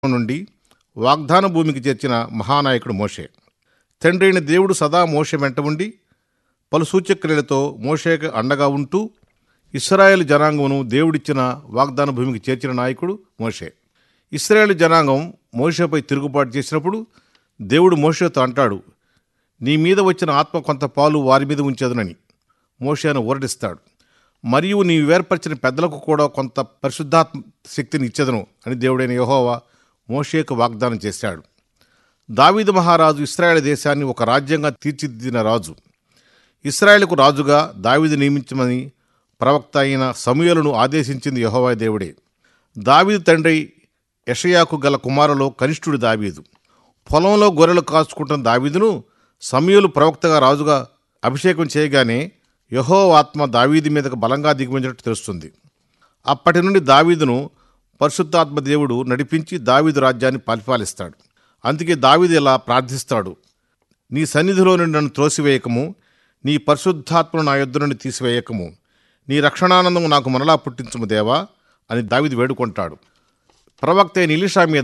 నుండి వాగ్దాన భూమికి చేర్చిన మహానాయకుడు మోషే తండ్రి అయిన దేవుడు సదా మోషే వెంట ఉండి పలు సూచక్రియలతో మోషేకు అండగా ఉంటూ ఇస్రాయేల్ జనాంగమును దేవుడిచ్చిన వాగ్దాన భూమికి చేర్చిన నాయకుడు మోషే ఇస్రాయేల్ జనాంగం మోషేపై తిరుగుబాటు చేసినప్పుడు దేవుడు మోషేతో అంటాడు నీ మీద వచ్చిన ఆత్మ కొంత పాలు వారి మీద ఉంచేదనని మోషేను ఊరడిస్తాడు మరియు నీవు ఏర్పరిచిన పెద్దలకు కూడా కొంత పరిశుద్ధాత్మ శక్తిని ఇచ్చేదను అని దేవుడైన యెహోవా మోషేకు వాగ్దానం చేశాడు దావీదు మహారాజు ఇస్రాయేల్ దేశాన్ని ఒక రాజ్యంగా తీర్చిదిద్దిన రాజు ఇస్రాయేల్కు రాజుగా దావీదు నియమించమని ప్రవక్త అయిన సమూయేలును ఆదేశించింది యెహోవా దేవుడే దావీదు తండ్రి యషయాకు గల కుమారులో కనిష్ఠుడు దావీదు పొలంలో గొర్రెలు కాచుకుంటున్న దావీదును సమూయేలు ప్రవక్తగా రాజుగా అభిషేకం చేయగానే యహో ఆత్మ దావీదు మీదకు బలంగా దిగివచ్చినట్టు తెలుస్తుంది అప్పటి నుండి దావీదును పరిశుద్ధాత్మ దేవుడు నడిపించి దావీదు రాజ్యాన్ని పరిపాలిస్తాడు అందుకే దావీదు ఇలా ప్రార్థిస్తాడు నీ సన్నిధిలో నుండి నన్ను త్రోసివేయకము నీ పరిశుద్ధాత్మను నా యొద్ద నుండి తీసివేయకము నీ రక్షణానందము నాకు మనలా పుట్టించుము దేవా అని దావీదు వేడుకుంటాడు ప్రవక్త అయిన ఇలిషా మీద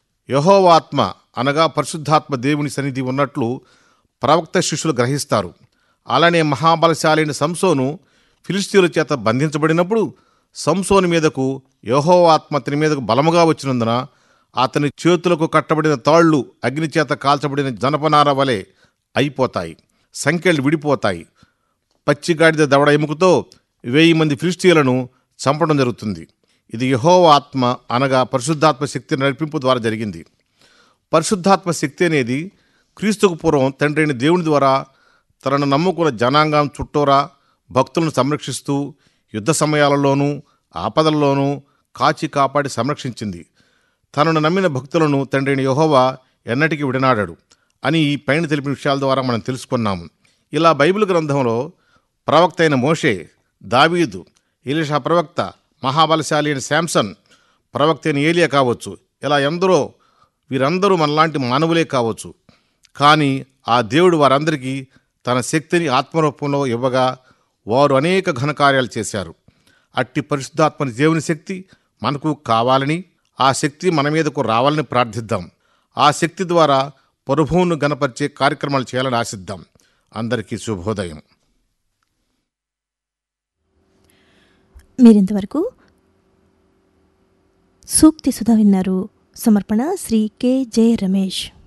యహోవాత్మ అనగా పరిశుద్ధాత్మ దేవుని సన్నిధి ఉన్నట్లు ప్రవక్త శిష్యులు గ్రహిస్తారు అలానే మహాబలశాలైన సంసోను ఫిలిస్తీన్ల చేత బంధించబడినప్పుడు సంసోను మీదకు యహోవాత్మ అతని మీదకు బలముగా వచ్చినందున అతని చేతులకు కట్టబడిన తాళ్ళు అగ్ని చేత కాల్చబడిన జనపనార వలె అయిపోతాయి సంఖ్యలు విడిపోతాయి పచ్చిగాడిద దవడ ఎముకతో వెయ్యి మంది ఫిలిస్తీన్లను చంపడం జరుగుతుంది ఇది యహోవ ఆత్మ అనగా పరిశుద్ధాత్మ శక్తి నడిపింపు ద్వారా జరిగింది పరిశుద్ధాత్మ శక్తి అనేది క్రీస్తుకు పూర్వం తండ్రి అయిన దేవుని ద్వారా తనను నమ్ముకున్న జనాంగం చుట్టూరా భక్తులను సంరక్షిస్తూ యుద్ధ సమయాలలోనూ ఆపదల్లోనూ కాచి కాపాడి సంరక్షించింది తనను నమ్మిన భక్తులను తండ్రి అయిన యెహోవా ఎన్నటికీ విడనాడాడు అని ఈ పైన తెలిపిన విషయాల ద్వారా మనం తెలుసుకున్నాము ఇలా బైబిల్ గ్రంథంలో ప్రవక్త అయిన మోషే దావీదు ఎలీషా ప్రవక్త మహాబలశాలి అయిన శాంసన్ ప్రవక్త అయిన ఏలియా కావచ్చు ఇలా ఎందరో వీరందరూ మనలాంటి మానవులే కావచ్చు కానీ ఆ దేవుడు వారందరికీ తన శక్తిని ఆత్మరూపంలో ఇవ్వగా వారు అనేక ఘనకార్యాలు చేశారు అట్టి పరిశుద్ధాత్మని దేవుని శక్తి మనకు కావాలని ఆ శక్తి మన మీదకు రావాలని ప్రార్థిద్దాం ఆ శక్తి ద్వారా ప్రభువును గణపరిచే కార్యక్రమాలు చేయాలని ఆశిద్దాం అందరికీ శుభోదయం మీరింతవరకు సూక్తి సుధా విన్నారు సమర్పణ శ్రీ కె జె రమేష్